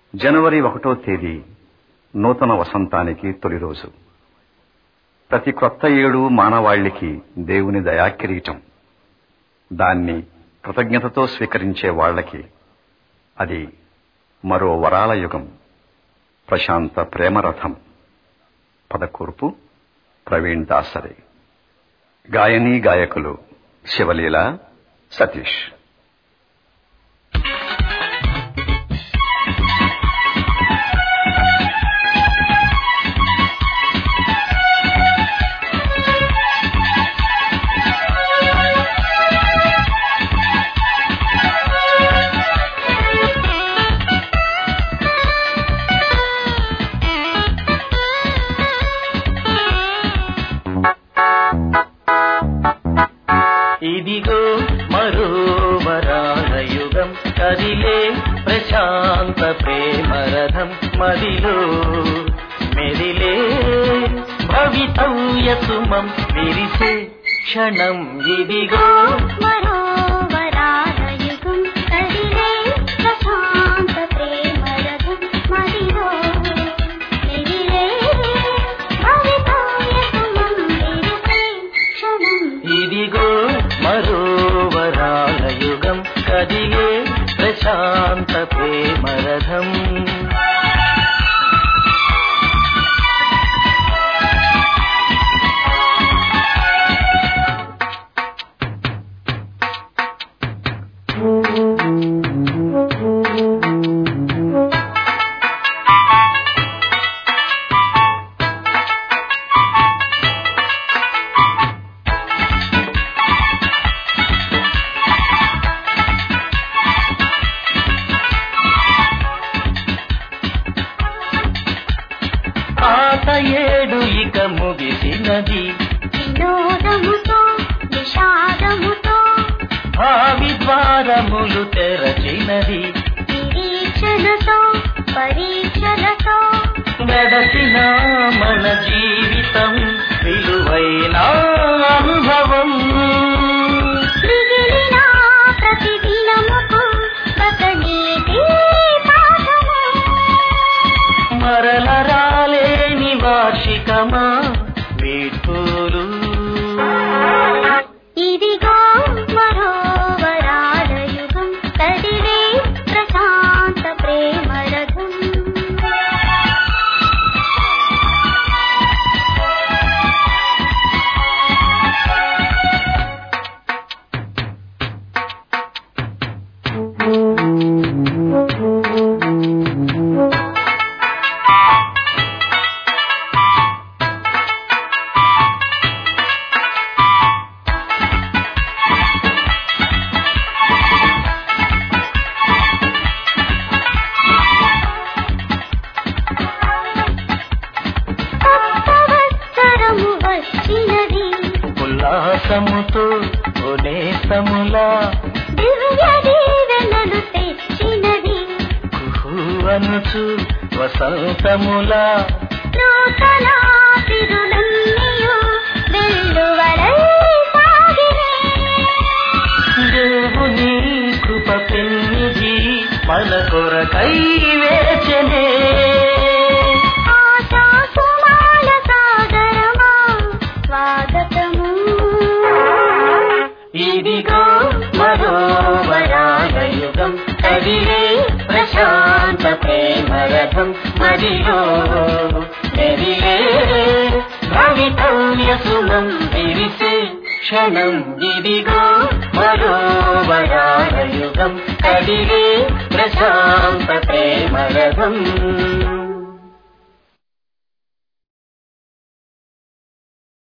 జనవరి ఒకటో తేదీ నూతన వసంతానికి తొలి రోజు ప్రతి కొత్త ఏడు మానవాళికి దేవుని దయాకిరీటం దాన్ని కృతజ్ఞతతో స్వీకరించే వాళ్ళకి అది మరో వరాల యుగం ప్రశాంత ప్రేమరథం పదకూర్పు ప్రవీణ్ దాసరి గాయనీ గాయకులు శివలీల సతీష్ ఇదిగో మరో వరాల యుగం కదిలే ప్రశాంత ప్రేమరథం మదిలో మెదిలే భవితవ్య సుమం విరిసే క్షణం ఇదిగో మరో వరాలయుగం కదిలే ప్రశాంత ప్రేమరథం మదిలో మెదిలే భవితవ్య సుమం విరిసే క్షణం ఇదిగో మరో వరాల యుగం కదిలే ప్రశాంత ప్రేమరథం ఆట ఏడు ఇక ముగిసినది వినోదముతో విషాదముతో భావి ద్వారములు తెరచినది నిరీక్షణతో పరీక్షలతో గడచిన మన జీవితం విలువైన అనుభవం మిగిలిన ప్రతిదినముకు ఒక నీతి పాఠము మరల రాలేని వార్షికమా వీటూరు ఇదిగో మరో వరాల యుగం కదిలే ప్రశాంత ప్రేమరథం కొత్తవత్సరము వచ్చినది ఉల్లాసముతో ఉనేసములా దివ్య దీవెనలు తెచ్చినది కుహు అనుచు వసంతములా నూతన తిరులన్నీయు వెల్లువలై సాగిరే దేవుని కృప పెన్నిధి మన కొరకై వేచనే ఆశా సుమాల సాగరమా స్వాగతము ఇదిగో మరో వరాల యుగం కదిలే ప్రశాంత ప్రేమరథం మదిలో మెదిలే భవితవ్య సుమం విరిసే క్షణం ఇదిగో మరో వరాల యుగం కదిలే ప్రశాంత ప్రేమరథం